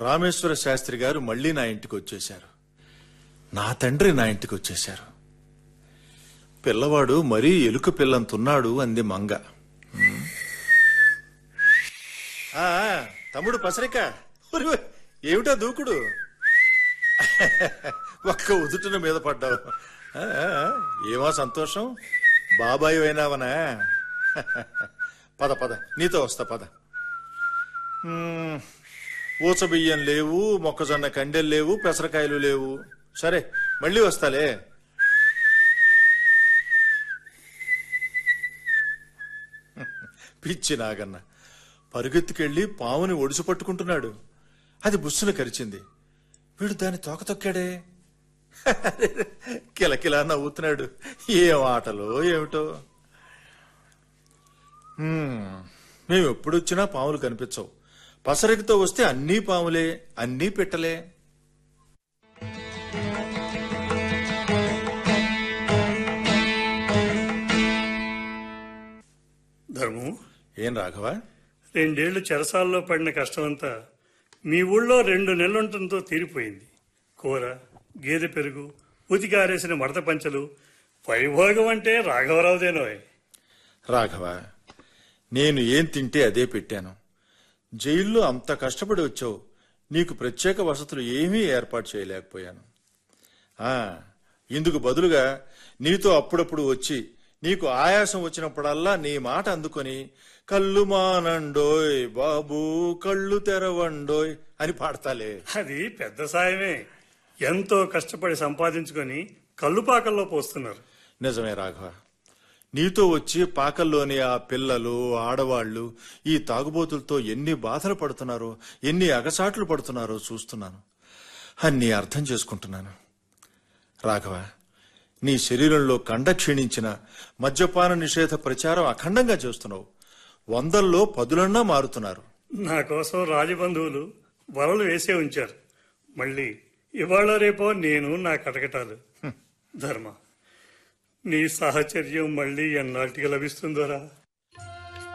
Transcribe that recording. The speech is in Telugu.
రామేశ్వర శాస్త్రి గారు మళ్ళీ నా ఇంటికి వచ్చేశారు నా తండ్రి నా ఇంటికి వచ్చేశారు పిల్లవాడు మరీ ఎలుక పిల్లంతున్నాడు అంది మంగ ఉమ్. ఆ, తమ్ముడు పసరిక ఒరేయ్, ఏమిటా దూకుడు ఒక్క ఉదుటిన మీద పడ్డావు ఆ, ఆ, ఏమా సంతోషం బాబాయి అయినావనా పద పద నీతో వస్తా పద మ్మ్. ఊచ బియ్యం లేవు మొక్కజొన్న కండెలు లేవు పెసరకాయలు లేవు సరే మళ్ళీ వస్తాలే పిచ్చి నాగన్న పరుగెత్తుకెళ్లి పావుని ఒడిసి పట్టుకుంటున్నాడు అది బుస్సును కరిచింది వీడు దాన్ని తోక తొక్కాడే కిలకిలా నవ్వుతున్నాడు ఏం ఆటలో ఏమిటో హ్మ్, మేము ఎప్పుడొచ్చినా పాములు కనిపించవు పసరికతో వస్తే అన్నీ పాములే అన్నీ పెట్టలే ధర్మం ఏం రాఘవ రెండేళ్లు చెరసాల్లో పడిన కష్టమంతా మీ ఊళ్ళో రెండు నెలలుంటంతో తీరిపోయింది కూర గేదె పెరుగు ఉతికారేసిన మడత పంచలు వైభోగం అంటే రాఘవరావుదేనోయ్ రాఘవ నేను ఏం తింటే అదే పెట్టాను జైల్లో అంత కష్టపడి వచ్చావు నీకు ప్రత్యేక వసతులు ఏమీ ఏర్పాటు చేయలేకపోయాను ఆ ఇందుకు బదులుగా నీతో అప్పుడప్పుడు వచ్చి నీకు ఆయాసం వచ్చినప్పుడల్లా నీ మాట అందుకొని కళ్ళు మానండోయ్ బాబు కళ్ళు తెరవండోయ్ అని పాడతాలే అది పెద్ద సాయమే ఎంతో కష్టపడి సంపాదించుకొని కల్లుపాకల్లో పోస్తున్నారు నిజమే రాఘవ నీతో వచ్చి పాకల్లోని ఆ పిల్లలు ఆడవాళ్లు ఈ తాగుబోతులతో ఎన్ని బాధలు పడుతున్నారో ఎన్ని అగసాట్లు పడుతున్నారో చూస్తున్నాను అన్ని అర్థం చేసుకుంటున్నాను రాఘవ నీ శరీరంలో కండ క్షీణించిన మద్యపాన నిషేధ ప్రచారం అఖండంగా చేస్తున్నావు వందల్లో పదులన్నా మారుతున్నారు నా కోసం రాజబంధువులు వలలు వేసే ఉంచారు మళ్ళీ ఇవాళ రేపో నేను నా కటకటాలు ధర్మ నీ సాహచర్యం మళ్ళీ ఎన్నాటికి లభిస్తుందోరా